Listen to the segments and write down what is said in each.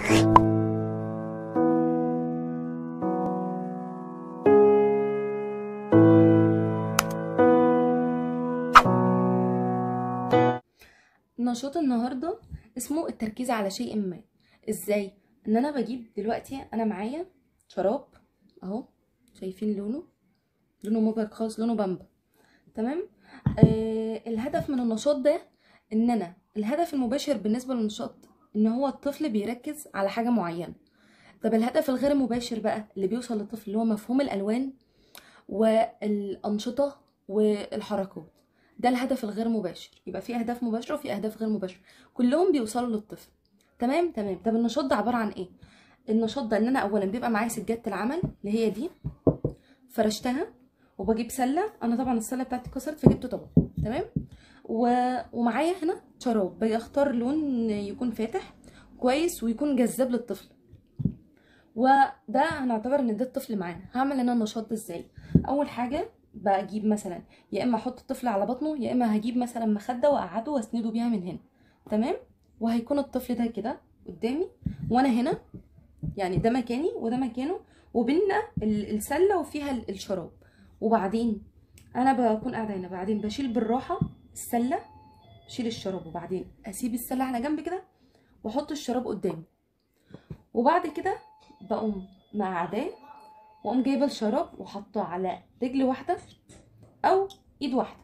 نشاط النهارده اسمه التركيز على شيء ما ازاي ان انا بجيب دلوقتي انا معايا شراب اهو شايفين لونه لونه مبهج خالص لونه بامبا تمام آه الهدف من النشاط ده ان انا الهدف المباشر بالنسبه للنشاط ان هو الطفل بيركز على حاجه معينه طب الهدف الغير مباشر بقى اللي بيوصل للطفل اللي هو مفهوم الالوان والانشطه والحركات ده الهدف الغير مباشر يبقى في اهداف مباشره وفي اهداف غير مباشره كلهم بيوصلوا للطفل تمام تمام طب النشاط ده عباره عن ايه النشاط ده ان انا اولا بيبقى معايا سجاده العمل اللي هي دي فرشتها وبجيب سله انا طبعا السله بتاعتي اتكسرت فجبت طبق تمام و... ومعايا هنا شراب بختار لون يكون فاتح كويس ويكون جذاب للطفل وده هنعتبر ان ده الطفل معانا هعمل انا النشاط ده ازاي اول حاجه بجيب مثلا يا اما احط الطفل على بطنه يا اما هجيب مثلا مخده واقعده واسنده بيها من هنا تمام وهيكون الطفل ده كده قدامي وانا هنا يعني ده مكاني وده مكانه وبيننا السله وفيها الشراب وبعدين انا بكون قاعده هنا بعدين بشيل بالراحه السله بشيل الشراب وبعدين اسيب السله على جنب كده واحط الشراب قدامي وبعد كده بقوم مقعداه واقوم جايبه الشراب وحطاه على رجل واحده او ايد واحده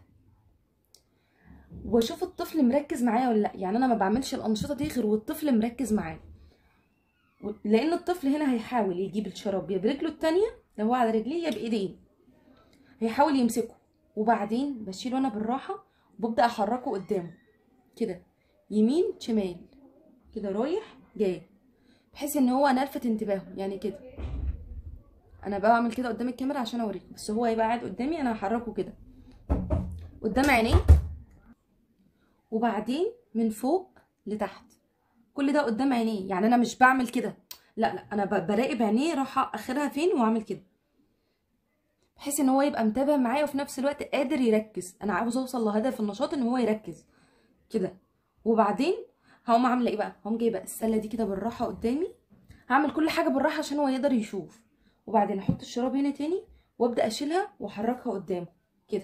واشوف الطفل مركز معايا ولا لا يعني انا ما بعملش الانشطه دي غير والطفل مركز معايا لان الطفل هنا هيحاول يجيب الشراب يا برجله التانية لو هو على رجليه يا بايديه هيحاول يمسكه وبعدين بشيله انا بالراحه وببدا احركه قدامه كده يمين شمال كده رايح جاي بحيث ان هو انا الفت انتباهه يعني كده انا بعمل كده قدام الكاميرا عشان اوريكم بس هو هيبقى قاعد قدامي انا هحركه كده قدام عينيه وبعدين من فوق لتحت كل ده قدام عينيه يعني انا مش بعمل كده لا لا انا براقب عينيه راح اخرها فين واعمل كده بحيث ان هو يبقى متابع معايا وفي نفس الوقت قادر يركز انا عاوز اوصل لهدف النشاط ان هو يركز كده وبعدين هقوم عامله ايه بقى هقوم جايبه السله دي كده بالراحه قدامي هعمل كل حاجه بالراحه عشان هو يقدر يشوف وبعدين احط الشراب هنا تاني وابدا اشيلها واحركها قدامه كده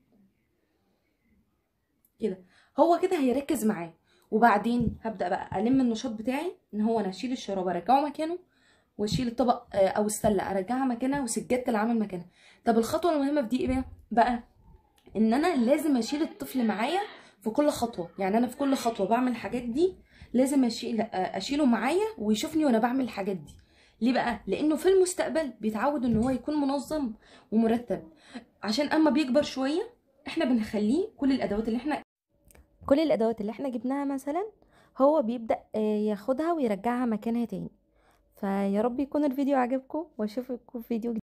كده هو كده هيركز معايا وبعدين هبدا بقى الم النشاط بتاعي ان هو انا اشيل الشراب ارجعه مكانه واشيل الطبق او السله ارجعها مكانها وسجاده العمل مكانها طب الخطوه المهمه في دي ايه بقى ان انا لازم اشيل الطفل معايا في كل خطوه يعني انا في كل خطوه بعمل الحاجات دي لازم اشيل اشيله معايا ويشوفني وانا بعمل الحاجات دي ليه بقى لانه في المستقبل بيتعود ان هو يكون منظم ومرتب عشان اما بيكبر شويه احنا بنخليه كل الادوات اللي احنا كل الادوات اللي احنا جبناها مثلا هو بيبدا ياخدها ويرجعها مكانها تاني فيا رب يكون الفيديو عجبكم واشوفكم في فيديو جديد